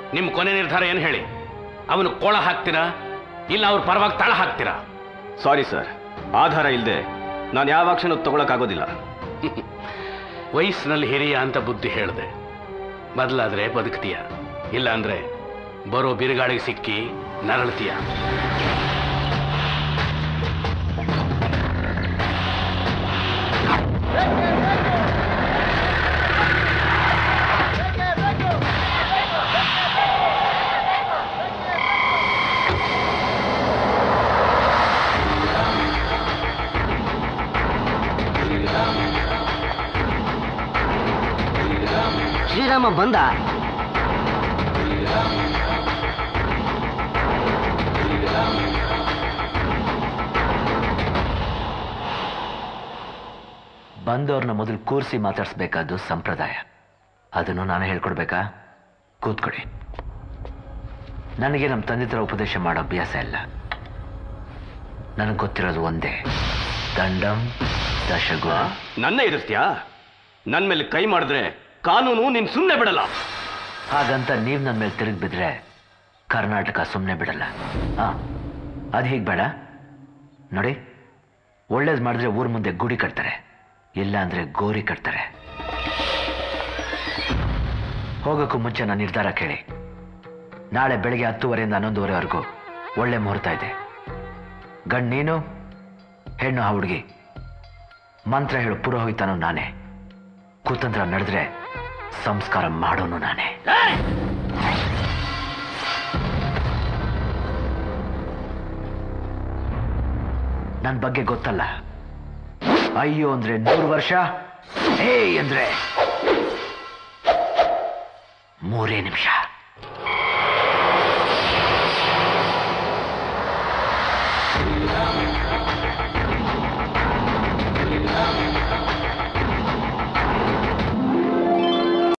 ನಿಮ್ಮ ಕೊನೆ ನಿರ್ಧಾರ ಏನು ಹೇಳಿ ಅವನು ಕೋಳ ಹಾಕ್ತೀರಾ ಇಲ್ಲ ಅವ್ರ ಪರವಾಗಿ ತಾಳ ಹಾಕ್ತೀರಾ ಸಾರಿ ಸರ್ ಆಧಾರ ಇಲ್ಲದೆ ನಾನು ಯಾವ ಆಕ್ಷನ್ ತಗೊಳಕ್ಕಾಗೋದಿಲ್ಲ ವಯಸ್ಸಿನಲ್ಲಿ ಹಿರಿಯ ಅಂತ ಬುದ್ಧಿ ಹೇಳಿದೆ ಬದಲಾದ್ರೆ ಬದುಕ್ತೀಯ ಇಲ್ಲ ಅಂದ್ರೆ ಬರೋ ಬಿರುಗಾಳಿಗೆ ಸಿಕ್ಕಿ ನರಳ್ತೀಯ ಶ್ರೀರಾಮ ಬಂದ ಬಂದವ್ರನ್ನ ಮೊದಲು ಕೂರಿಸಿ ಮಾತಾಡಿಸ್ಬೇಕಾದ್ದು ಸಂಪ್ರದಾಯ ಅದನ್ನು ನಾನು ಹೇಳ್ಕೊಡ್ಬೇಕಾ ಕೂತ್ಕೊಡಿ ನನಗೆ ನಮ್ಮ ತಂದೆ ಥರ ಉಪದೇಶ ಮಾಡೋ ಅಭ್ಯಾಸ ಇಲ್ಲ ನನಗೆ ಗೊತ್ತಿರೋದು ಒಂದೇ ದಂಡಂ ದಶಗುಣ ನನ್ನ ಎದುರ್ಸ್ತೀಯಾ ನನ್ನ ಮೇಲೆ ಕೈ ಮಾಡಿದ್ರೆ ಕಾನೂನು ನೀನ್ ಸುಮ್ಮನೆ ಬಿಡಲ್ಲ ಹಾಗಂತ ನೀವು ನನ್ನ ಮೇಲೆ ತಿರುಗಿ ಬಿದ್ರೆ ಕರ್ನಾಟಕ ಸುಮ್ಮನೆ ಬಿಡಲ್ಲ ಹಾ ಅದು ಹೀಗೆ ಬೇಡ ನೋಡಿ ಒಳ್ಳೇದು ಮಾಡಿದ್ರೆ ಊರ ಮುಂದೆ ಗುಡಿ ಕಟ್ತಾರೆ ಇಲ್ಲ ಅಂದ್ರೆ ಗೋರಿ ಕಟ್ತಾರೆ ಹೋಗೋಕ್ಕೂ ಮುಂಚೆ ನನ್ನ ನಿರ್ಧಾರ ಕೇಳಿ ನಾಳೆ ಬೆಳಗ್ಗೆ ಹತ್ತುವರೆಯಿಂದ ಹನ್ನೊಂದುವರೆವರೆಗೂ ಒಳ್ಳೆ ಮುಹೂರ್ತ ಇದೆ ಗಂಡ್ ನೀನು ಹೆಣ್ಣು ಆ ಹುಡುಗಿ ಮಂತ್ರ ಹೇಳು ಪುರೋಹಿತನು ನಾನೇ ಕುತಂತ್ರ ನಡೆದ್ರೆ ಸಂಸ್ಕಾರ ಮಾಡೋನು ನಾನೇ ನನ್ನ ಬಗ್ಗೆ ಗೊತ್ತಲ್ಲ ಅಯ್ಯೋ ಅಂದ್ರೆ ನೂರು ವರ್ಷ ಹೇ ಅಂದ್ರೆ ಮೂರೇ ನಿಮಿಷ